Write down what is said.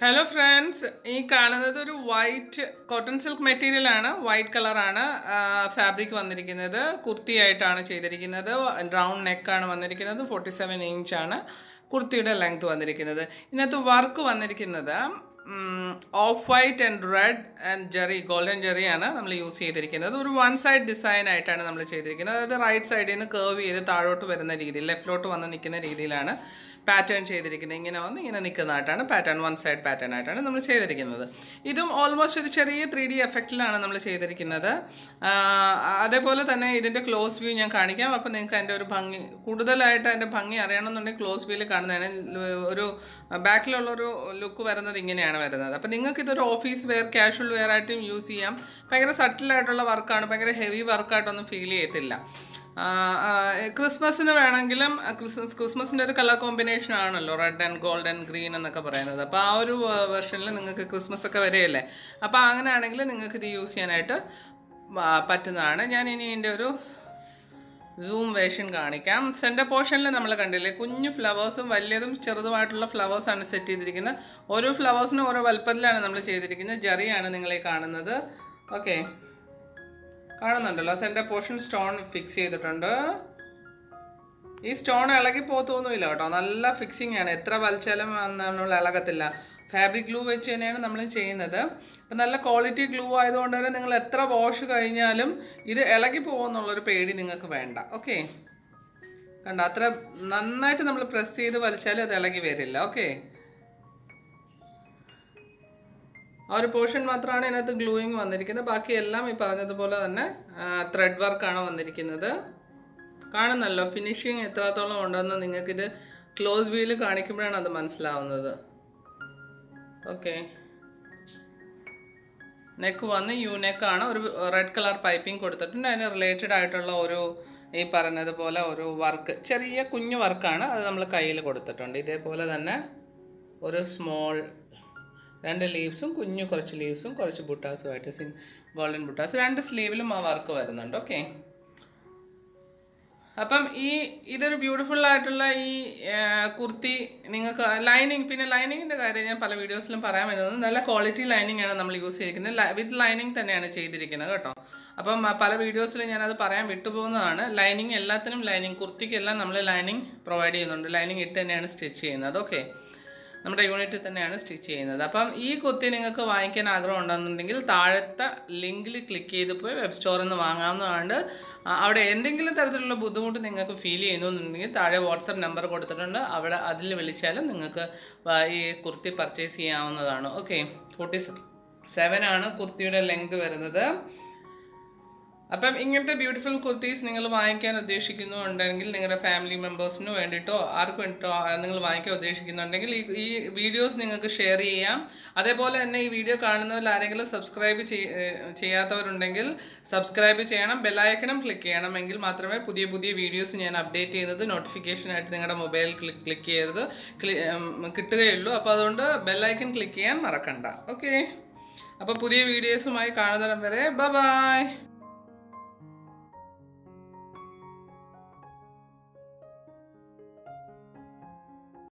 hello friends ഈ കാണുന്നത് ഒരു വൈറ്റ് കോട്ടൺ സിൽക്ക് മെറ്റീരിയൽ ആണ് വൈറ്റ് കളറാണ് ഫാബ്രിക് വന്നിരിക്കുന്നത് കുർത്തിയായിട്ടാണ് ചെയ്തിരിക്കുന്നത് റൗണ്ട് നെക്കാണ് വന്നിരിക്കുന്നത് ഫോർട്ടി സെവൻ ഇഞ്ചാണ് കുർത്തിയുടെ ലെങ്ത് വന്നിരിക്കുന്നത് ഇതിനകത്ത് വർക്ക് വന്നിരിക്കുന്നത് off white and red and zari golden ജെറിയാണ് നമ്മൾ യൂസ് ചെയ്തിരിക്കുന്നത് ഒരു വൺ സൈഡ് ഡിസൈൻ ആയിട്ടാണ് നമ്മൾ ചെയ്തിരിക്കുന്നത് അതായത് റൈറ്റ് സൈഡിൽ നിന്ന് കേർവ് ചെയ്ത് താഴോട്ട് വരുന്ന രീതിയിൽ ലെഫ്റ്റിലോട്ട് വന്ന് നിൽക്കുന്ന രീതിയിലാണ് പാറ്റേൺ ചെയ്തിരിക്കുന്നത് ഇങ്ങനെ വന്ന് ഇങ്ങനെ നിൽക്കുന്നതായിട്ടാണ് പാറ്റേൺ വൺ സൈഡ് പാറ്റേൺ ആയിട്ടാണ് നമ്മൾ ചെയ്തിരിക്കുന്നത് ഇതും ഓൾമോസ്റ്റ് ഒരു ചെറിയ ത്രീ ഡി എഫക്റ്റിലാണ് നമ്മൾ ചെയ്തിരിക്കുന്നത് ആ, അതേപോലെ തന്നെ ഇതിൻ്റെ ക്ലോസ് വ്യൂ ഞാൻ കാണിക്കാം അപ്പോൾ നിങ്ങൾക്ക് അതിൻ്റെ ഒരു ഭംഗി കൂടുതലായിട്ട് അതിൻ്റെ ഭംഗി അറിയണമെന്നുണ്ടെങ്കിൽ ക്ലോസ് വ്യൂവിൽ കാണുന്നതാണ് ഒരു ബാക്കിലുള്ളൊരു ലുക്ക് വരുന്നത് ഇങ്ങനെയാണ് വരുന്നത് അപ്പോൾ നിങ്ങൾക്ക് ഇതൊരു ഓഫീസ് വെയർ കാഷ്വൽ വെയർ ആയിട്ടും യൂസ് ചെയ്യാം ഭയങ്കര സട്ടിലായിട്ടുള്ള വർക്കാണ് ഭയങ്കര ഹെവി വർക്കായിട്ടൊന്നും ഫീൽ ചെയ്യത്തില്ല ആ, ആ, ക്രിസ്മസിന് വേണമെങ്കിലും ആ, ക്രിസ്മസ് ക്രിസ്മസിൻ്റെ ഒരു കളർ കോമ്പിനേഷൻ ആണല്ലോ red and gold and green എന്നൊക്കെ പറയുന്നത് അപ്പോൾ ആ ഒരു വെർഷനിൽ നിങ്ങൾക്ക് ക്രിസ്മസ് ഒക്കെ വരെയല്ലേ അപ്പോൾ അങ്ങനെയാണെങ്കിൽ നിങ്ങൾക്ക് ഇത് യൂസ് ചെയ്യാനായിട്ട് ആ, പറ്റുന്നതാണ് ഞാൻ ഇനി ഇതിൻ്റെ ഒരു സൂം വേഷൻ കാണിക്കാം സെൻറ്റർ പോർഷനിൽ നമ്മൾ കണ്ടില്ലേ കുഞ്ഞു ഫ്ലവേഴ്സും വലിയതും ചെറുതുമായിട്ടുള്ള ഫ്ലവേഴ്സാണ് സെറ്റ് ചെയ്തിരിക്കുന്നത് ഓരോ ഫ്ലവേഴ്സിനും ഓരോ വലുപ്പത്തിലാണ് നമ്മൾ ചെയ്തിരിക്കുന്നത് ജറിയാണ് നിങ്ങളീ കാണുന്നത് ഓക്കെ കാണുന്നുണ്ടല്ലോ സെൻറ്റർ പോർഷൻ സ്റ്റോൺ ഫിക്സ് ചെയ്തിട്ടുണ്ട് ഈ സ്റ്റോൺ ഇളകി പോത്തൊന്നുമില്ല കേട്ടോ നല്ല ഫിക്സിങ് ആണ് എത്ര വലിച്ചാലും നമ്മൾ ഇളകത്തില്ല ഫാബ്രിക് ഗ്ലൂ വെച്ച് തന്നെയാണ് നമ്മൾ ചെയ്യുന്നത് അപ്പം നല്ല ക്വാളിറ്റി ഗ്ലൂ ആയതുകൊണ്ട് തന്നെ നിങ്ങൾ എത്ര വാഷ് കഴിഞ്ഞാലും ഇത് ഇളകി പോകുമെന്നുള്ളൊരു പേടി നിങ്ങൾക്ക് വേണ്ട ഓക്കെ കണ്ട അത്ര നന്നായിട്ട് നമ്മൾ പ്രസ് ചെയ്ത് വലിച്ചാലും അത് ഇളകി വരില്ല ഓക്കെ ആ ഒരു പോർഷൻ മാത്രമാണ് ഇതിനകത്ത് ഗ്ലൂയിങ് വന്നിരിക്കുന്നത് ബാക്കിയെല്ലാം ഈ പറഞ്ഞതുപോലെ തന്നെ ത്രെഡ് വർക്കാണ് വന്നിരിക്കുന്നത് കാണുന്നല്ലോ ഫിനിഷിങ് എത്രത്തോളം ഉണ്ടെന്ന് നിങ്ങൾക്കിത് ക്ലോസ് വ്യൂവിൽ കാണിക്കുമ്പോഴാണ് അത് മനസ്സിലാവുന്നത് ഓക്കെ നെക്ക് വന്ന് യു നെക്കാണ് ഒരു റെഡ് കളർ പൈപ്പിംഗ് കൊടുത്തിട്ടുണ്ട് അതിന് റിലേറ്റഡ് ആയിട്ടുള്ള ഒരു ഈ പറഞ്ഞതുപോലെ ഒരു വർക്ക് ചെറിയ കുഞ്ഞു വർക്കാണ് അത് നമ്മൾ കയ്യിൽ കൊടുത്തിട്ടുണ്ട് ഇതേപോലെ തന്നെ ഒരു സ്മോൾ രണ്ട് ലീവ്സും കുഞ്ഞു കുറച്ച് ലീവ്സും കുറച്ച് ബുട്ടാസുമായിട്ട് സിൻ ഗോൾഡൻ ബുട്ടാസ് രണ്ട് സ്ലീവിലും ആ വർക്ക് വരുന്നുണ്ട് ഓക്കെ അപ്പം ഈ ഇതൊരു ബ്യൂട്ടിഫുൾ ആയിട്ടുള്ള ഈ ആ, കുർത്തി നിങ്ങൾക്ക് ലൈനിങ് പിന്നെ ലൈനിങ്ങിൻ്റെ കാര്യം ഞാൻ പല വീഡിയോസിലും പറയാൻ വരുന്നത് നല്ല ക്വാളിറ്റി ലൈനിങ് ആണ് നമ്മൾ യൂസ് ചെയ്തിരിക്കുന്നത് വിത്ത് ലൈനിങ് തന്നെയാണ് ചെയ്തിരിക്കുന്നത് കേട്ടോ അപ്പം ആ, പല വീഡിയോസിലും ഞാനത് പറയാൻ വിട്ടുപോകുന്നതാണ് ലൈനിങ് എല്ലാത്തിനും ലൈനിങ് കുർത്തിക്കെല്ലാം നമ്മൾ ലൈനിങ് പ്രൊവൈഡ് ചെയ്യുന്നുണ്ട് ലൈനിങ് ഇട്ട് തന്നെയാണ് സ്റ്റിച്ച് ചെയ്യുന്നത് ഓക്കെ നമ്മുടെ യൂണിറ്റിൽ തന്നെയാണ് സ്റ്റിച്ച് ചെയ്യുന്നത് അപ്പം ഈ കുർത്തി നിങ്ങൾക്ക് വാങ്ങിക്കാൻ ആഗ്രഹം ഉണ്ടെന്നുണ്ടെങ്കിൽ താഴത്തെ ലിങ്കിൽ ക്ലിക്ക് ചെയ്ത് പോയി വെബ് സ്റ്റോറിൽ നിന്ന് വാങ്ങാവുന്നതാണ് ആ, അവിടെ എന്തെങ്കിലും തരത്തിലുള്ള ബുദ്ധിമുട്ട് നിങ്ങൾക്ക് ഫീൽ ചെയ്യുന്നുണ്ടെങ്കിൽ താഴെ വാട്സപ്പ് നമ്പർ കൊടുത്തിട്ടുണ്ട് അവിടെ അതിൽ വിളിച്ചാലും നിങ്ങൾക്ക് വ- ഈ കുർത്തി പർച്ചേസ് ചെയ്യാവുന്നതാണ് ഓക്കെ ഫോർട്ടി സെവൻ ആണ് കുർത്തിയുടെ ലെങ്ത് വരുന്നത് അപ്പം ഇങ്ങനത്തെ ബ്യൂട്ടിഫുൾ കുർത്തീസ് നിങ്ങൾ വാങ്ങിക്കാൻ ഉദ്ദേശിക്കുന്നുണ്ടെങ്കിൽ നിങ്ങളുടെ ഫാമിലി മെമ്പേഴ്സിന് വേണ്ടിയിട്ടോ ആർക്ക് വേണ്ടിയിട്ടോ ആ, നിങ്ങൾ വാങ്ങിക്കാൻ ഉദ്ദേശിക്കുന്നുണ്ടെങ്കിൽ ഈ ഈ വീഡിയോസ് നിങ്ങൾക്ക് ഷെയർ ചെയ്യാം അതേപോലെ തന്നെ ഈ വീഡിയോ കാണുന്നവരിൽ ആരെങ്കിലും സബ്സ്ക്രൈബ് ചെയ്യാത്തവരുണ്ടെങ്കിൽ സബ്സ്ക്രൈബ് ചെയ്യണം ബെല്ലൈക്കണും ക്ലിക്ക് ചെയ്യണം എങ്കിൽ മാത്രമേ പുതിയ പുതിയ വീഡിയോസ് ഞാൻ അപ്ഡേറ്റ് ചെയ്യുന്നത് നോട്ടിഫിക്കേഷനായിട്ട് നിങ്ങളുടെ മൊബൈൽ ക്ലിക്ക് ക്ലിക്ക് ചെയ്യരുത് ക്ലി- ഉം, കിട്ടുകയുള്ളൂ അപ്പോൾ അതുകൊണ്ട് ബെല്ലൈക്കൺ ക്ലിക്ക് ചെയ്യാൻ മറക്കണ്ട ഓക്കെ അപ്പോൾ പുതിയ വീഡിയോസുമായി കാണുന്നിടം വരെ ബ ബായ്